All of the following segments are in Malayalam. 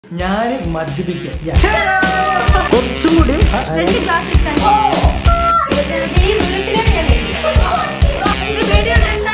ഞാൻ മദ്യപിക്കാം കുറച്ചും കൂടി രണ്ട് ഗ്ലാസ് എടുത്താൽ ഈ വീട്ടിലേക്ക് ഞാൻ വെച്ചു. ഇത് വീഡിയോ കണ്ടാ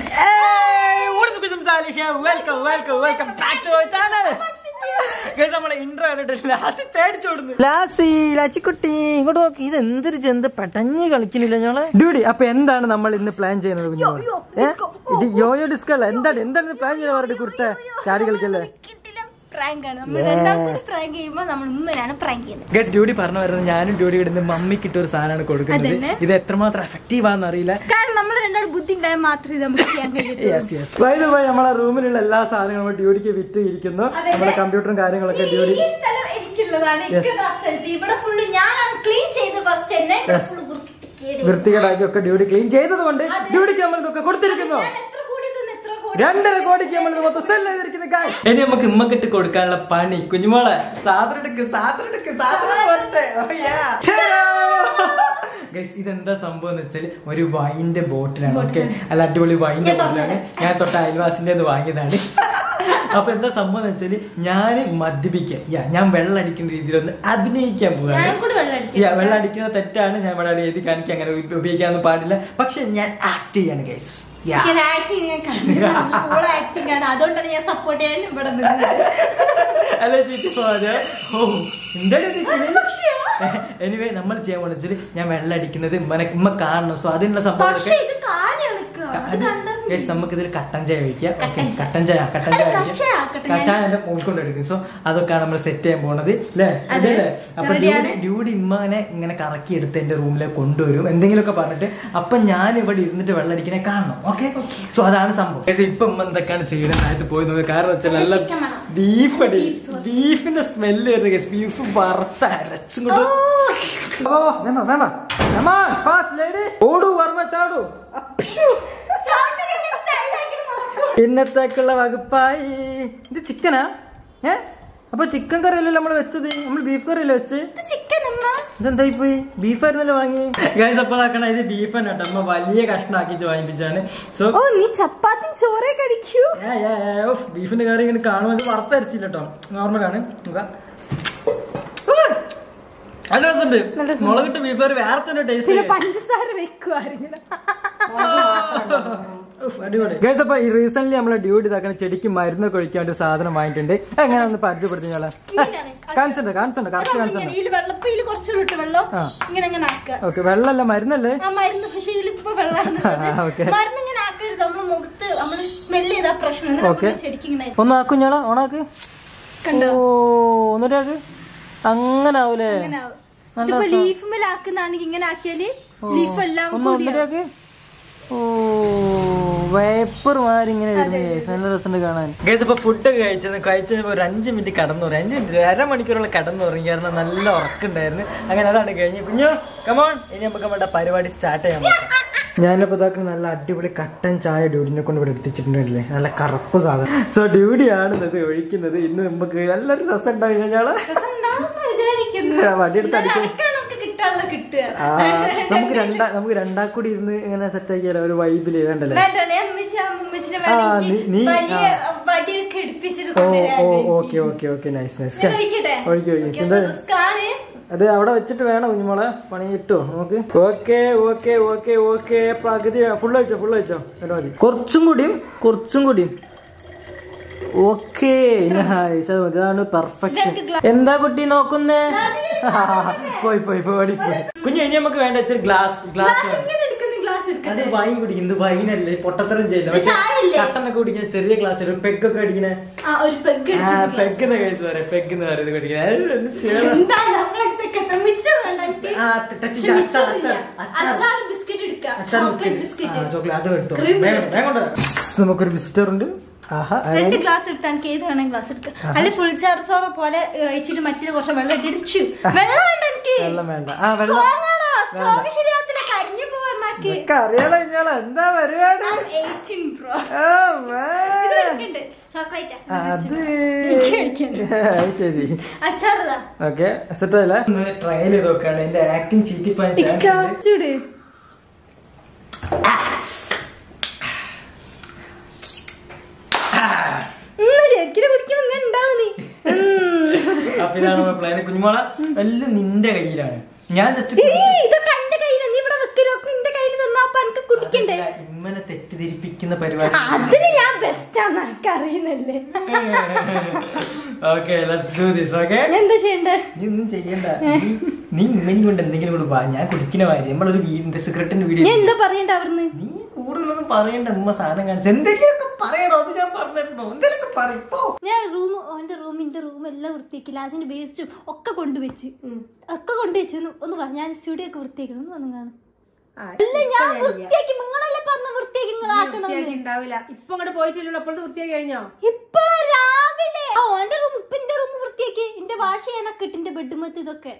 welcome welcome welcome back to channel നമ്മളെ ഇൻട്രോ കണ്ടിട്ട് ലാസ്റ്റ് പേടിച്ചോടുന്നു ലാസി ലച്ചിക്കുട്ടി ഇങ്ങോട്ട് നോക്കി ഇത് എന്തൊരു ചെന്ത് പടഞ്ഞ് കളിക്കുന്നില്ല ഞങ്ങള് ഡ്യൂഡി അപ്പൊ എന്താണ് നമ്മൾ ഇന്ന് പ്ലാൻ ചെയ്യുന്നത് കുഞ്ഞുമോൾ ഏ? ഇത് യോയോ ഡിസ്കോ അല്ല എന്താണ് എന്താണ് പ്ലാൻ ചെയ്യുന്നത് പറഞ്ഞിട്ട് കുർത്ത ചാടി കളിക്കല്ലേ കിട്ടില്ല പ്രാങ്ക് ആണ് നമ്മൾ രണ്ടാമത് പ്രാങ്ക് ചെയ്യുമ്പോൾ നമ്മൾ ഉമ്മനാണ് പ്രാങ്ക് ചെയ്യുന്നത് ഗസ് ഡ്യൂട്ടി പറഞ്ഞു വരുന്നത് ഞാനും ഡ്യൂട്ടി ഇടുന്ന മമ്മിക്ക് ഇട്ട ഒരു സാധനമാണ് കൊടുക്കുന്നത് അതന്നെ. ഇത് എത്രമാത്രം എഫക്റ്റീവ് ആണെന്ന് അറിയില്ല കാരണം നമ്മൾ രണ്ടാളും ബുദ്ധി ഉണ്ടായാൽ മാത്രമേ ഇത് നമുക്ക് ചെയ്യാൻ കഴിയൂ യെസ് യെസ് വൈകിട്ട് പോയി നമ്മളെ റൂമിലുള്ള എല്ലാ സാധനങ്ങളും ഡ്യൂട്ടിക്ക് വിറ്റ് ഇരിക്കുന്നു അതെ. നമ്മുടെ കമ്പ്യൂട്ടറും കാര്യങ്ങളൊക്കെ ഈ ഡ്യൂട്ടി സ്ഥലം എനിക്കുള്ളതാണ് എനിക്ക് ആ സ്ഥലത്ത് ഇവിടെ ഫുള്ള് ഞാനാണ് ക്ലീൻ ചെയ്ത് ഫസ്റ്റ് തന്നെ Yes. ഫുള്ള് വൃത്തികേട് വൃത്തികേടാക്കി ഒക്കെ ഡ്യൂട്ടി ക്ലീൻ ചെയ്തത് കൊണ്ട് അതെ. ഡ്യൂട്ടിക്ക് നമ്മൾ ഇതൊക്കെ കൊടുത്തിരിക്കുന്നു ഞാൻ എത്ര കോടി തന്നു എത്ര കോടി രണ്ടര കോടിക്ക് നമ്മൾ ഇത് മൊത്തം സെൽ ചെയ്തിരിക്കുന്ന guys. ഇനി നമുക്ക് ഇമ്മക്കിട്ട് കൊടുക്കാനുള്ള പണി കുഞ്ഞുമോളെ സാധനം എടുക്ക് സാധനം എടുക്ക് സാധനം പോരട്ടെ. Oh yeah. ചേരാ. Guys, ഇതെന്താ സംഭവം എന്ന് വെച്ചാൽ ഒരു വൈന്റെ ബോട്ടിലാണ് ഓക്കെ അല്ല അടിപൊളി വൈന്റെ ഞാൻ ബോട്ടിലാണ് ഞാൻ തൊട്ട് അയൽവാസിന്റെ അത് വാങ്ങിയതാണ് അപ്പൊ എന്താ സംഭവം എന്ന് വെച്ചാല് ഞാൻ മദ്യപിക്കാം യാ ഞാൻ വെള്ളം അടിക്കുന്ന രീതിയിലൊന്ന് അഭിനയിക്കാൻ ഞാൻ പോവാണ് കൂടി വെള്ളം അടിക്കും യാ വെള്ളം അടിക്കുന്നത് തെറ്റാണ് ഞാൻ വെള്ളം എഴുതി കാണിക്കാൻ അങ്ങനെ ഉപ- ഉപയോഗിക്കാനൊന്നും പാടില്ല പക്ഷെ ഞാൻ ആക്ട് ചെയ്യാണ് ഗൈസ് യാ എനിക്ക് ആക്ടിങ് ഞാൻ കണ്ടു ആക്ടിങ് ആണ് അതുകൊണ്ടാണ് ഞാൻ സപ്പോർട്ട് ചെയ്യാൻ ഇവിടെ നിന്നത് അല്ല ചേച്ചി പോവാതെ ഓ എനിവേ നമ്മൾ ചെയ്യാൻ പോണെന്ന് ഞാൻ വെള്ളം അടിക്കുന്നത് ഉമ്മനെ ഉമ്മ കാണണം സോ അതിനുള്ള പക്ഷെ സംഭവങ്ങളൊക്കെ ഇത് കാലണക്ക് അത് കണ്ടത് ഗൈസ് നമുക്ക് ഇതിൽ കട്ടൻ ചായ ഒഴിക്കാം കട്ടൻ ചായ. കട്ടൻ ചായ കട്ടൻ ചായ അത് ഒഴിക്കാം. കഷായം ആക്കട്ടെ ഞാൻ. കഷായം എന്റെ മുൾക്കൊണ്ട് എടുക്കും സോ അതൊക്കെയാണ് നമ്മൾ സെറ്റ് ചെയ്യാൻ പോണത് അല്ലേ അതെ. അല്ലേ അപ്പൊ റെഡിയാണ്. ഡ്യൂഡി ഡ്യൂഡി ഇമ്മനെ ഇങ്ങനെ കറക്കി എടുത്ത് എന്റെ റൂമിലേക്ക് കൊണ്ടുവരും എന്തെങ്കിലുമൊക്കെ പറഞ്ഞിട്ട് അപ്പൊ ഞാൻ ഇവിടെ ഇരുന്നിട്ട് വെള്ളം അടിക്കണേ കാണണം ഓക്കെ സോ അതാണ് സംഭവം Guys, ഇപ്പൊ ഉമ്മ എന്തൊക്കെയാണ് ചെയ്യുന്നത് അതിനകത്ത് പോയി നോക്കുക കാരണം വെച്ചാൽ നല്ല ചിക്കൻ വേണം. ബീഫ് അടി Beef, sorry. ബീഫിന്റെ സ്മെല്ല് വരുന്നത് ഗൈസ് ബീഫ് വറുത്ത അരച്ചും കൊണ്ട് ഓ വേണ്ട വേണ്ട Come on, fast lady. ഓടൂ Varma ചാടൂ അപ്ഷു. ഇന്നത്തേക്കുള്ള വകുപ്പായി ഇത് ചിക്കനാ ഏ അപ്പൊ ചിക്കൻ കറി അല്ലല്ലോ നമ്മൾ വെച്ചത് നമ്മൾ ബീഫ് കറി അല്ലേ വെച്ച് ചിക്കൻ അമ്മ ഇതെന്തായി പോയി ബീഫായിരുന്നല്ലോ വാങ്ങി ഗൈസ് അപ്പൊ ഇതാക്കണ ഇത് ബീഫ് തന്നെ കേട്ടോ അമ്മ വലിയ കഷ്ണാക്കിച്ച് വാങ്ങിപ്പിച്ചാണ് സോ ഓ നീ ചപ്പാത്തി ചോറേ കഴിക്കൂ ബീഫിന്റെ കറി ഇങ്ങനെ കാണുമ്പോൾ ഇത് വറുത്തരച്ചില്ല കേട്ടോ നോർമലാണ് നോക്കാം നല്ല രസമുണ്ട് മുളകിട്ട് ബീഫ് കറി വേറെ തന്നെ ടേസ്റ്റ് പഞ്ചസാര വെക്കുവായിരുന്നു അടിപൊളി ഗൈസ് അപ്പൊ ഈ റീസെന്റ് നമ്മളെ ഡ്യൂട്ടി ഇതാക്കുന്ന ചെടിക്ക് മരുന്നൊക്കെ ഒഴിക്കാൻ വേണ്ടി സാധനം വാങ്ങിയിട്ടുണ്ട് എങ്ങനെ ഒന്ന് പരിചയപ്പെടുത്തി ഞങ്ങളെ കാണിച്ചിട്ടുണ്ട് കാണിച്ചിട്ടുണ്ട് കറക്റ്റ് കാണിച്ചിട്ടുണ്ട് ഇതിൽ വെള്ളപ്പം ഇതിൽ കുറച്ച് വിട്ട് വെള്ളം ആ. ഇങ്ങനെ ഇങ്ങനെ ആക്കുക ഓക്കെ വെള്ളമല്ല മരുന്നല്ലേ ആ മരുന്ന് പക്ഷെ ഇതിലിപ്പോ വെള്ളമാണ് ആ, okay. മരുന്ന് ഇങ്ങനെ ആക്കരുത് നമ്മള് മുഖത്ത് നമ്മള് സ്മെല് ചെയ്താ പ്രശ്നം എന്നിട്ട് Okay. നമ്മള് ചെടിക്ക് ഇങ്ങനെ ഒന്ന് ആക്കും ഞാളെ ഓണാക്ക് കണ്ടോ ഓ ഒന്നിട്ടാക്ക് അങ്ങനെ ആവൂലേ ഇങ്ങനെ ആവും. നല്ല ഇതിപ്പോ രസം. ലീഫ് മേലെ ആക്കുന്നാണെങ്കിൽ ഇങ്ങനെ ആക്കിയാല് ലീഫ് എല്ലാം ഒന്ന് കൂടി ഒന്നിട്ടാക്ക് ഓ വേപ്പർ മാറി ഇങ്ങനെ വരുന്നു guys. നല്ല രസമുണ്ട് കാണാൻ ഗൈസ് ഇപ്പൊ ഫുഡ് കഴിച്ചത് കഴിച്ചത് ഒരു അഞ്ച് മിനിറ്റ് കടന്നു പറയും അഞ്ച് മിനിറ്റ് അരമണിക്കൂറോളം കടന്നു പറയും കാരണം നല്ല ഉറക്കുണ്ടായിരുന്നു അങ്ങനെ അതാണ് കഴിഞ്ഞ് കുഞ്ഞു കമോൺ ഇനി നമുക്ക് നമ്മുടെ പരിപാടി സ്റ്റാർട്ട് ചെയ്യാൻ പറ്റാം ഞാനിപ്പോ ഇതാക്കുന്ന നല്ല അടിപൊളി കട്ടൻ ചായ ഡ്യൂഡിനെ കൊണ്ട് ഇവിടെ എത്തിച്ചിട്ടുണ്ടല്ലേ നല്ല കറുപ്പ് സാധനം സോ ഡ്യൂഡിയാണ് ഇത് ഒഴിക്കുന്നത് ഇന്ന് നമുക്ക് നല്ലൊരു രസം ഉണ്ടാവും ഞങ്ങള് രസം ഉണ്ടാവുമെന്ന് വിചാരിക്കുന്നു ആ, വടിയെടുത്ത് ഇന്നലെ അടിക്കും. അടക്കം നമുക്ക് കിട്ടാനുള്ള കിട്ടുക ആ നമുക്ക് രണ്ടാ നമുക്ക് രണ്ടാ കൂടി ഇരുന്ന് ഇങ്ങനെ സെറ്റ് ആക്കിയാലോ ഒരു വൈബില് വേണ്ടല്ലേ വേണ്ടേ അമ്മച്ചി അമ്മച്ചിനെ ആ, വേണമെങ്കിൽ നീ- നീ- വലിയ ആ. വടിയൊക്കെ എടുപ്പിച്ചിട്ട് ഓ ഓ കൊണ്ടുവരാൻ okay okay okay nice nice ഇത് ഒഴിക്കട്ടെ ഒഴിക്കും ഒഴിക്കും Okay, എന്താ so risk ആണ്. അത് അവിടെ വെച്ചിട്ട് വേണം കുഞ്ഞുമോളെ പണി കിട്ടുമോ നമുക്ക് ഓക്കെ ഓക്കെ ഓക്കെ ഓക്കെ പകുതി ഫുൾ വെച്ചോ ഫുൾ വെച്ചോ എന്നിട്ട് മതി കുറച്ചും കൂടിയും കുറച്ചും കൂടിയും ഓക്കെ ഇതാണ് പെർഫെക്ഷൻ ഇതൊക്കെ ഗ്ലാ- എന്താ കുട്ടി നോക്കുന്നേ പോയി പോയി പോയി ഓടി പോയി കുഞ്ഞു ഇനി നമുക്ക് വേണ്ട വെച്ചാൽ ഗ്ലാസ് ഗ്ലാസ് Glass ഇങ്ങനെ എടുക്കുന്ന glass അത് എടുക്കട്ടെ വൈൻ കുടിക്കുന്നത് വൈനല്ലേ പൊട്ടത്തരം ചെയ്യില്ല ഇത് ചായയല്ലേ? കട്ടനൊക്കെ കുടിക്കുന്ന ചെറിയ ഗ്ലാസ്സിൽ പെഗൊക്കെ അടിക്കണേ ആ ഒരു പെഗ് ആ പെഗ് കേസ് പറയാം പെഗ് എന്ന് പറയുന്നത് കുടിക്കണേ എന്താണ് നമ്മളൊക്കെ മിച്ചർ വേണ്ട എനിക്ക് ആ, ടച്ച് പക്ഷെ ചെയ്ത് മിച്ചർ അച്ചാർ, ഇല്ല. അച്ചാർ. അച്ചാർ ബിസ്ക്കറ്റ് എടുക്കാം അച്ചാർ ചോക്ലേറ്റ് ബിസ്ക്കറ്റ് ബിസ്ക്കറ്റ് ചോക്ലേറ്റ് അത് എടുത്തോ Cream വേഗം എടുത്തോ. വേഗം കൊണ്ടുവരാം. നമുക്കൊരു വിസിറ്റർ ഉണ്ട് ആഹാ രണ്ട് ഗ്ലാസ് എടുത്താൽ എനിക്ക് ഏത് വേണം ഗ്ലാസ് എടുക്കാം അല്ലെ ഫുൾ ചാർജ് സോഡ പോലെ വെച്ചിട്ട് മറ്റേത് കുറച്ച് വെള്ളം ഇട്ടിടിച്ചു വെള്ളം വേണ്ട എനിക്ക് വെള്ളം വേണ്ട ആ വെള്ളം സ്ട്രോങ് ആണോ സ്ട്രോങ് ശരിയാകത്തില്ല കരിഞ്ഞു പോവാക്കി ഇതൊക്കെ അറിയാലോ ഇയാളെ എന്താ പരിപാടി ബ്രോ ഓ, man. ഇത് എടുക്കണ്ട് ചോക്ലേറ്റ് ആ, അത് എനിക്ക് കഴിക്കാൻ. അത് ശരി അച്ചാറതാ ഓക്കെ സെറ്റ് അല്ലേ ട്രയൽ ചെയ്ത് നോക്കാണ് എന്റെ ആക്ടിങ് ചീറ്റി പോയാൻ ചാൻസ് ഉണ്ട് ചൂട് ശരിക്കും കുടിക്കുമ്പോ ഇങ്ങനെ ഉണ്ടാവും നീ അപ്പൊ ഇതാണ് നമ്മുടെ പ്ലാൻ കുഞ്ഞുമോള എല്ലാം നിന്റെ കയ്യിലാണ് ഞാൻ ജസ്റ്റ് ഏയ്, ഇതൊക്കെ എന്റെ കയ്യില് നീ ഇവിടെ വെക്കലോ നിന്റെ കയ്യിൽ നിന്നാ അപ്പൊ എനിക്ക് കുടിക്കണ്ടേ ഇമ്മനെ തെറ്റിദ്ധരിപ്പിക്കുന്ന പരിപാടി അതിന് ഞാൻ ബെസ്റ്റാന്ന് എനിക്ക് അറിയുന്നല്ലേ okay let's do this okay ഞാൻ എന്താ ചെയ്യണ്ടേ നീ ഒന്നും ചെയ്യണ്ട നീ- നീ ഇമ്മനി കൊണ്ട് എന്തെങ്കിലും കൊണ്ട് വാ ഞാൻ കുടിക്കുന്ന കാര്യം നമ്മളൊരു വീടിന്റെ സിഗരറ്റിന്റെ വീഡിയോ ഞാൻ എന്താ പറയണ്ട അവിടുന്ന് നീ കൂടുതലൊന്നും പറയണ്ട ഉമ്മ സാധനം കാണിച്ചു എന്തെങ്കിലുമൊക്കെ പറയണോ അത് ഞാൻ പറഞ്ഞിട്ടുണ്ടോ എന്തെങ്കിലുമൊക്കെ പറയും പോ ഞാൻ റൂം ഓന്റെ റൂമിന്റെ റൂം എല്ലാം വൃത്തിയാക്കി ലാസിന്റെ വേസ്റ്റും ഒക്കെ കൊണ്ടുവച്ച് ഒക്കെ കൊണ്ടുവച്ച് ഒന്ന് ഒന്ന് വാ ഞാൻ സ്റ്റുഡിയോ ഒക്കെ വൃത്തിയാക്കണം ഒന്ന് വന്ന് കാണും അല്ല ഞാൻ വൃത്തിയാക്കി നിങ്ങളല്ലേ പറഞ്ഞ വൃത്തിയാക്കി നിങ്ങൾ ആക്കണമെന്ന് ഉണ്ടാവില്ല ഇപ്പൊ അങ്ങോട്ട് പോയിട്ടില്ലല്ലോ അപ്പോഴത്തെ വൃത്തിയായി കഴിഞ്ഞോ ഇപ്പഴാ രാവിലെ ആ ഓന്റെ റൂം ഇപ്പൊ എന്റെ റൂം വൃത്തിയാക്കി എന്റെ വാഷ് ചെയ്യാനൊക്കെ ഇട്ട് എന്റെ ബെഡ്മത്ത് ഇതൊക്കെ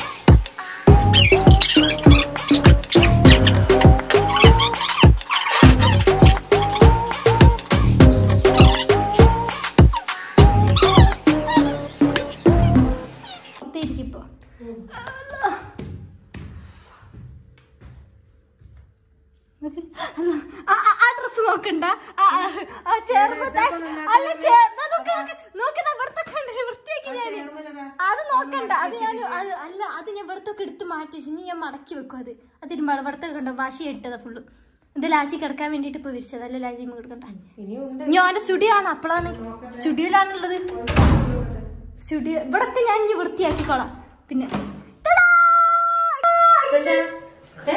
വൃത്തിയായിരിക്കും ഇപ്പൊ നോക്ക്. ആ, ആ, ആ ഡ്രസ് നോക്കണ്ട ആ, ആ, ആ ചെറുപ്പത്തെ അല്ല ചെ- ദാ നോക്ക്, നോക്ക്. നോക്ക് ദാ ഇവിടുത്തെ കണ്ടില്ലേ വൃത്തിയാക്കി ഞാന് അത് നോക്കണ്ട അത് ഞാൻ അത് അല്ല അത് ഞാൻ ഇവിടത്തൊക്കെ എടുത്ത് മാറ്റി ഇനി ഞാൻ മടക്കി വെക്കും അത് അതിന് ഇവിടത്തെ കണ്ടോ വാശി ഇട്ടതാ ഫുള്ള് ഇത് ലാച്ചി കിടക്കാൻ വേണ്ടിട്ട് ഇപ്പൊ വിരിച്ചത് അല്ല ലാച്ചി കിടക്കണ്ട ഇനിയുണ്ട് ഞാൻ ഓന്റെ സ്റ്റുഡിയോ ആണ് അപ്പോഴാണ് സ്റ്റുഡിയോയിലാണുള്ളത് സ്റ്റുഡിയോ ഇവിടത്തെ ഞാൻ ഇനി വൃത്തിയാക്കിക്കോളാം പിന്നെ തടാ! എന്താ ഏ?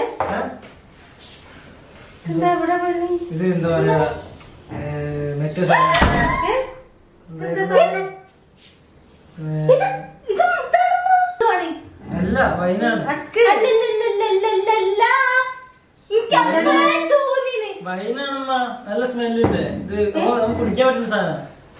എന്താ ഇവിടെ പണി ഇത് എന്താ പറയാ ഏ, മറ്റേ സാധനം ഏ? എന്താ സാധനം? ഇത് ഇത് മുത്താണെന്നോ? ഇതുവാണ്. അല്ല വൈനാണ് അക്ക്. അല്ലല്ലല്ലല്ലല്ലല്ല. എനിക്ക് അപ്പോഴേ തോന്നിന്. വൈനാണമ്മ നല്ല സ്മെല്ലുണ്ട് ഇത് ഓ, നമുക്ക് കുടിക്കാൻ പറ്റുന്ന സാധനം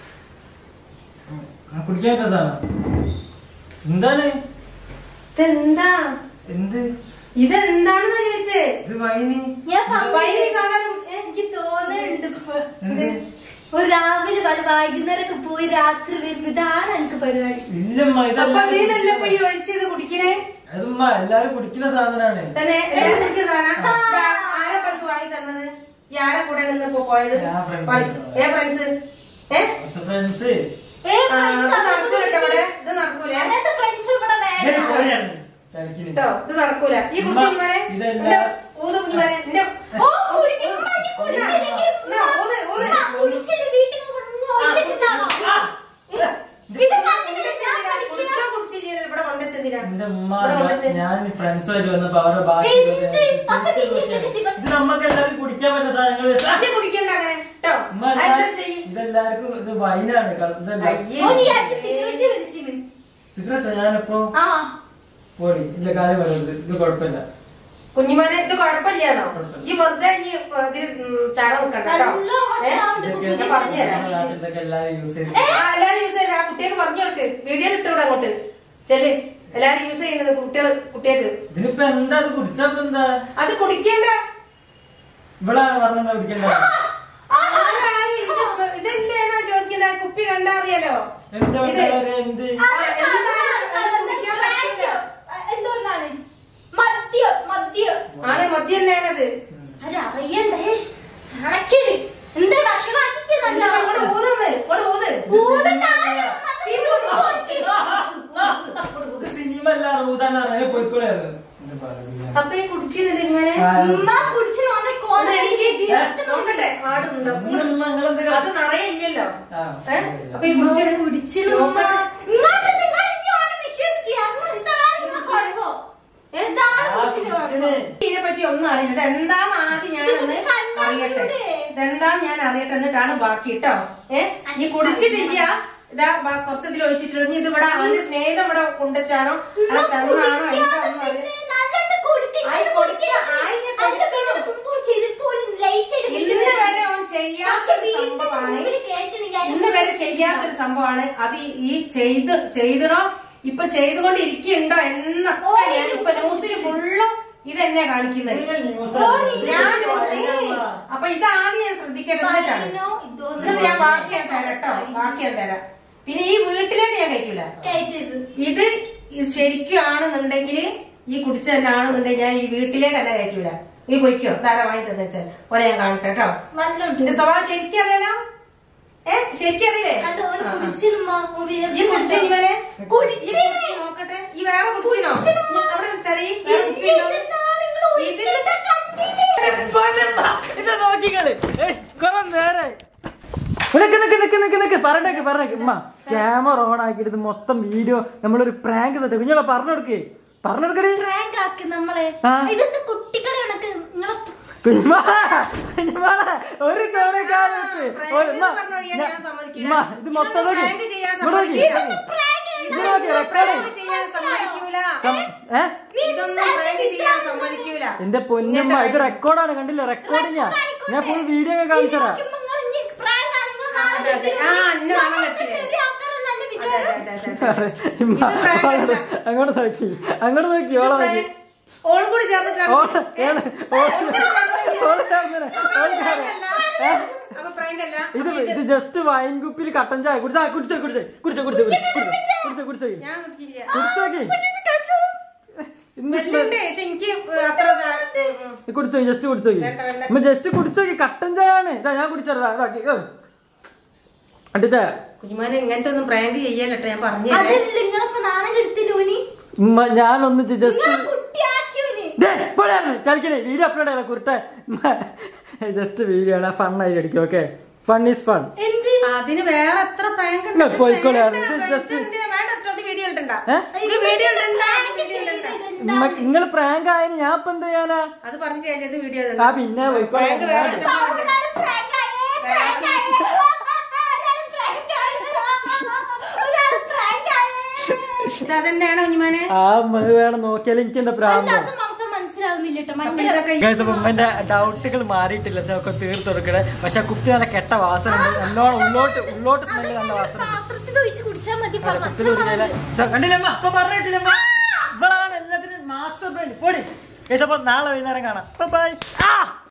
ആ, കുടിക്കാൻ പറ്റുന്ന സാധനം എന്താണ് ഇതെന്താ എന്ത് ഇതെന്താണെന്ന് ചോദിച്ചേ ഇത് വൈന് ഞാൻ പറഞ്ഞു. വൈകി സാധനം എനിക്ക് തോന്നുന്നുണ്ട് ഇപ്പൊ. എന്ത് ഒരു രാവിലെ വരെ വൈകുന്നേരമൊക്കെ പോയി രാത്രി വരുമ്പോ ഇതാണ് എനിക്ക് പരിപാടി ഇല്ലമ്മ അപ്പൊ ഇതല്ല നീ നല്ല ഇപ്പൊ ഈ ഒഴിച്ചത് കുടിക്കണേ അതുമ്മ എല്ലാരും കുടിക്കുന്ന സാധനമാണ് തന്നെ എല്ലാവരും കുടിക്കുന്ന സാധനം ഇതാ, ആരെ പലക്ക് വാങ്ങി തന്നത് ഈ ആരെ കൂടെ നിന്ന് ഇപ്പൊ പോയത് ഞാൻ friends പറയ്. ഏ ഫ്രണ്ട്സ് ഏ ഫ്രണ്ട്സ് ഏ, ആ, friends ഇത് അതൊന്നും നടക്കൂല കേട്ടോ ഇവിടെ. വിളിക്ക്. ഇത് നടക്കൂലേ അങ്ങനത്തെ ഫ്രണ്ട്സ് ഇവിടെ വേണ്ട കേട്ടോ ഇത് നടക്കൂല ഈ കുടിച്ചു കുഞ്ഞുമാരെ ഇതല്ല. എന്റെ ഊത് കുഞ്ഞുമാരെ എന്റെ ഓ, കുടിക്കും. ഉമ്മ, ഇനി കുടിച്ചില്ലെങ്കിൽ എന്നാ, ഊത്, ഊത്. ഉമ്മ, കുടിച്ചിട്ട് വീട്ടിൽ നിന്ന് ഒഴിച്ചിട്ടാണോ? ഇത് കണ്ടിട്ട് ഞാൻ പഠിക്കുക. കുടിച്ചോ കുടിച്ചില്ല ഇവിടെ കൊണ്ടുവച്ചെന്തിനാണ് എന്റെ ഉമ്മ ഇവിടെ കൊണ്ടുവച്ച് ഞാൻ ഫ്രണ്ട്സുമായിട്ട് വന്നപ്പോ അവരുടെ ബാക്കി എന്ത്? അപ്പൊ നീ എന്തൊക്കെ ചെയ്യണം? ഇത് നമുക്ക് എല്ലാവർക്കും കുടിക്കാൻ പറ്റുന്ന സാധനങ്ങൾ ആദ്യം കുടിക്കണ്ട അങ്ങനെ കേട്ടോ ഉമ്മ അടുത്ത എല്ലാരും- ചെയ്യ് ഇതെല്ലാവർക്കും ഇത് വൈനാണ് ഇതല്ല അയ്യേ. ഓ, നീ അടുത്ത് സിഗരറ്റ് വലിച്ചിന്. സിഗരറ്റ് ഞാനിപ്പോ ആ പോടി ഇല്ല കാര്യം പറയുന്നത് ഇത് കുഴപ്പമില്ല കുഞ്ഞുമോനെ ഇത് കുഴപ്പമില്ലാന്നോ കുഴപ്പമില്ല. ഈ വെറുതെ ഈ ഇതിൽ ചാട നിൽക്കണ്ട കേട്ടോ നല്ല വശമാവുണ്ട് ഇതൊക്കെ കുഞ്ഞിന് പറഞ്ഞുതരാം. നമ്മുടെ നാട്ടിലൊക്കെ എല്ലാരും യൂസ് ചെയ്ത് ആ, എല്ലാരും യൂസ് ചെയ്യണ്ട ആ കുട്ടികൾക്ക് പറഞ്ഞു കൊടുക്ക് വീഡിയോ ഇട്ടൂടെ അങ്ങോട്ട് ചെല്ല് എല്ലാരും യൂസ് ചെയ്യുന്നത് കുട്ടികൾ കുട്ടികൾക്ക് ഇതിനിപ്പോ എന്താ ഇത് കുടിച്ചപ്പോ എന്താ അത് കുടിക്കേണ്ട ഇവിടെ പറഞ്ഞാ കുടിക്കണ്ട ആരാരും ഇത് ഇതല്ലേന്നാ ചോദിക്കുന്നത് കുപ്പി കണ്ടാ അറിയാലോ എന്താ ഇത് എന്ത് ആ, എന്താണ് കുടിക്കാൻ പറ്റില്ല. എന്തോന്നാണ് മദ്യം മദ്യം ആണ് മദ്യം തന്നെയാണത് അത് അറിയണ്ടേ അണക്കിട് എന്താ ഭക്ഷണമാക്കിയതല്ല ഇവിടെ ഊതുന്നത് ഇവിടെ ഊത് സിനിമ അല്ല ഊതാന്ന് പോയിക്കൂടായിരുന്നു എന്താ പറയാ അപ്പൊ ഈ കുടിച്ചിരുന്നില്ല ഇങ്ങനെ ഉമ്മ കുടിച്ച് നോന്നെ ഒന്ന് കോണ എണീക്ക്. നോക്കട്ടെ ആടുണ്ടോ അത് നിറയെ ഇല്ലല്ലോ ഏ? അപ്പൊ ഈ കുടിച്ചിട്ട് കുടിച്ചിട്ട് ഉമ്മ ഇങ്ങോട്ട് നിങ്ങൾ ഇങ്ങോട്ട് വിശ്വസിക്കുക അങ്ങ് ഇതാണ് ഇവിടെ കുഴപ്പം എന്താണ് കുടിച്ചിട്ട് കുഴപ്പം ഇതിനെ പറ്റി ഒന്നും അറിയില്ല ഇതെന്താന്ന് ആദ്യം ഞാനൊന്ന് ഇത് കണ്ടാ അറിയട്ടെ ഇവിടെ. ഇതെന്താന്ന് ഞാൻ അറിയട്ടെ എന്നിട്ടാണ് ബാക്കി കേട്ടോ ഏ നീ കുടിച്ചിട്ടില്ല ഇതാ ബാ- കുറച്ചതിൽ ഒഴിച്ചിട്ടുള്ളൂ ഇനി ഇത് ഇവിടെ അവന്റെ സ്നേഹിതം ഇവിടെ കൊണ്ടുവച്ചാണോ അല്ല തന്നാണോ എന്താണെന്ന് അറിയില്ല ആയി കൊടുക്കുക, ആയി ഞാൻ ഇന്ന് വരെ അവൻ ചെയ്യാത്തൊരു സംഭവമാണ് ഇന്ന് വരെ ചെയ്യാത്തൊരു സംഭവമാണ് അത് ഈ- ഈ ചെയ്ത് ചെയ്തണോ ഇപ്പൊ ചെയ്തുകൊണ്ടിരിക്കുന്നുണ്ടോ എന്നൊക്കെ ഞാൻ ഇപ്പൊ ന്യൂസിൽ ഫുള്ളും ഇതെന്നെ കാണിക്കുന്നത് ഞാൻ ന്യൂസിൽ അപ്പൊ ഇത് ആദ്യം ഞാൻ ശ്രദ്ധിക്കേണ്ടത് എന്നിട്ടാണ് എന്നിട്ട് ഞാൻ ബാക്കി ഞാൻ തരാം കേട്ടോ ബാക്കി ഞാൻ തരാം പിന്നെ ഈ വീട്ടിലേക്ക് ഞാൻ കഴിക്കൂല ഇത് ഇത് ശരിക്കും ആണെന്നുണ്ടെങ്കിൽ ഈ കുടിച്ച തന്നെ ആണെന്നുണ്ടെങ്കിൽ ഞാൻ ഈ വീട്ടിലേക്കല്ല കയറ്റൂല ഈ പൊയ്ക്കോ ധാരാ വാങ്ങി തന്നെ വെച്ചാൽ പോലെ ഞാൻ കാണട്ടെ കേട്ടോ നല്ലുണ്ട് എന്റെ സ്വഭാവം ശരിക്കും അറിയാലോ ഏ ശരിക്കറിയില്ലേ കണ്ടോ, ഓന് കുടിച്ചിരുമ്മ, ഓൻ ഈ വിയർത്ത് കുടിച്ചോ ഇവരെ കുടിച്ചിന്. നോക്കട്ടെ ഈ വേറെ കുടിച്ചിനോ കുടിച്ചിനമ്മ. അവിടെ തരീ വേറെ എന്ത് കുപ്പിയുണ്ടോ? ഇതെന്നാണ് നിങ്ങള് ഒഴിച്ചത് കണ്ടില്ലേ? ഇത് നോക്കിക്കള് കൊറേ നേരെ നിക്ക് നിക്ക് നിക്ക് നിക്ക് നിക്ക് പറഞ്ഞേക്ക് പറഞ്ഞേക്ക് ഉമ്മ ക്യാമറ ഓൺ ആക്കിയിട്ട് ഇത് മൊത്തം വീഡിയോ നമ്മളൊരു പ്രാങ്ക് സെറ്റ് കുഞ്ഞോളെ പറഞ്ഞെടുക്കേ പറഞ്ഞെടുക്കടി prank ആക്കി നമ്മളെ ആ. ഇതെന്ത് കുട്ടികളെ കണക്ക് നിങ്ങളെ കുഞ്ഞുമാളെ, കുഞ്ഞുമാളെ, ഒരു തവണ കാലത്ത് prank ഒരു- എന്ന് ഉമ്മ, പറഞ്ഞ ഒഴിയാൻ ഞാൻ സമ്മതിക്കില്ല. ഉമ്മ, ഇത് മൊത്തം ഇതൊന്നും നോക്കി. prank ചെയ്യാൻ ഇവിടെ നോക്കി. സമ്മതിക്കില്ല. ഇത് നോക്കി, റെക്കോർഡ്. prank ചെയ്യാൻ സമ്മതിക്കൂല ഏ? ഇതൊന്നും prank ചെയ്യാൻ സമ്മതിക്കൂല എന്റെ പൊന്നമ്മ ഇത് റെക്കോർഡാണ് കണ്ടില്ല റെക്കോർഡിങ് ഞാൻ ഫുൾ വീഡിയോ ഒക്കെ കാണിച്ചു തരാം നോക്കുമ്പോ നിങ്ങൾ ഇനി prank ആണ്, നിങ്ങൾ നാളെ അതെ, അതെ. ആ, എന്നെ നാളെ നമ്മളൊക്കെ നിർത്തില്ലേ? ചെറിയ ആൾക്കാരെന്ന് എന്റെ വിചാരം. ഇമ്മ, ഇത് prank അല്ല. അങ്ങോട്ട് നോക്കി അങ്ങോട്ട് നോക്കി ഓളെ നോക്കി ഓളും കൂടി ചേർന്നിട്ടാണ് ഓള് ഏള് ഓള് ഓള് ചേർന്നില്ല. ഓള് ചേർന്നില്ല. ഏ? അപ്പൊ പ്രാങ്ക് അല്ല ഇത് ഇത് ജസ്റ്റ് വൈൻ കുപ്പിയിൽ കട്ടൻ ചായ കുടിച്ചാ കുടിച്ചോ കുടിച്ചോ കുടിച്ചോ കുടിച്ചോ കുടിച്ചോ കുടിച്ചോ ഞാൻ കുടിക്കില്ല കുടിച്ചോക്കി ഇന്ന് സ്മെല്ലുണ്ട് പക്ഷെ എനിക്ക് അത്ര കുടിച്ചോ ജസ്റ്റ് കുടിച്ചോക്കി വേണ്ട, വേണ്ട. നമ്മ ജസ്റ്റ് കുടിച്ചോക്കി കട്ടൻ ചായ ആണ് ഇതാ ഞാൻ കുടിച്ചതാ ഇതാക്കി അടിച്ചായ കുഞ്ഞുമാനെ ഇങ്ങനത്തെ ഒന്നും പ്രാങ്ക് ചെയ്യല്ലോ ഞാൻ പറഞ്ഞു അതല്ല നിങ്ങളിപ്പോ നാണം കെടുത്തില്ല ഓനി ഉമ്മ ഞാനൊന്ന് ജസ്റ്റ് നിങ്ങളെ കുട്ടിയാക്കിയോനി കളിക്കണേ വീഡിയോ അപ്ലോഡ് ചെയ്യാം കുരുട്ട ജസ്റ്റ് വീഡിയോ ആണ് ഫണ്ണായി അടിക്കും ഓക്കെ ഫൺ ഈസ് ഫൺ എന്ത് അതിന് വേറെ എത്ര പ്രാങ്ക് ഇല്ല, പോയിക്കോളെ, അത് just- വേണ്ട എത്ര അത് വീഡിയോ ഇട്ടുണ്ടാ ഏ? ഇത് വീഡിയോ ഇട്ടുണ്ടാ prank ചെയ്തിട്ടുണ്ടാ. നിങ്ങൾ പ്രാങ്ക് ആയതിന് ഞാൻ ഇപ്പൊ എന്ത് ചെയ്യാനാ അത് പറഞ്ഞു കഴിഞ്ഞാൽ ഇത് വീഡിയോ ആ പിന്നെ പോയിക്കോളെ Prank വേറെ ഞാൻ- ഇഷ്ടം. ഒരാള് prank ആയേ, prank ആയേ. ഒരാള് prank ആയേ. ഒരാള് prank ആയേ. ഇത് അതന്നെയാണോ കുഞ്ഞുമാനെ ആ മ- വേണം നോക്കിയാൽ എനിക്ക് എന്റെ അല്ല, പ്രാന്തം അത് നമുക്ക് മനസ്സിലാവുന്നില്ല കേട്ടോ അപ്പൊ മറ്റേ ഇതൊക്കെ ഗൈസ് അപ്പൊ ഉമ്മന്റെ ഡൗട്ടുകൾ മാറിയിട്ടില്ല പക്ഷെ ഒക്കെ തീർത്തു കൊടുക്കണേ പക്ഷെ ആ കുപ്പി നല്ല കെട്ട വാസന ഉണ്ട് നല്ലോണം ഉള്ളോട്ട് ഉള്ളോട്ട് സ്മെല്ല് നല്ല വാസന ഉണ്ട് പാത്രത്തിൽ ഒഴിച്ച് കുടിച്ചാൽ മതി അതെ, കുപ്പിയിൽ ഒഴിച്ചാല് സ- കണ്ടില്ലമ്മ അപ്പൊ പറഞ്ഞിട്ടില്ലമ്മ ഇവളാണ് എല്ലാത്തിനും മാസ്റ്റർ ബ്രെയിൻ പൊടി ഗൈസ് അപ്പൊ നാളെ വൈകുന്നേരം കാണാം ബൈ ആ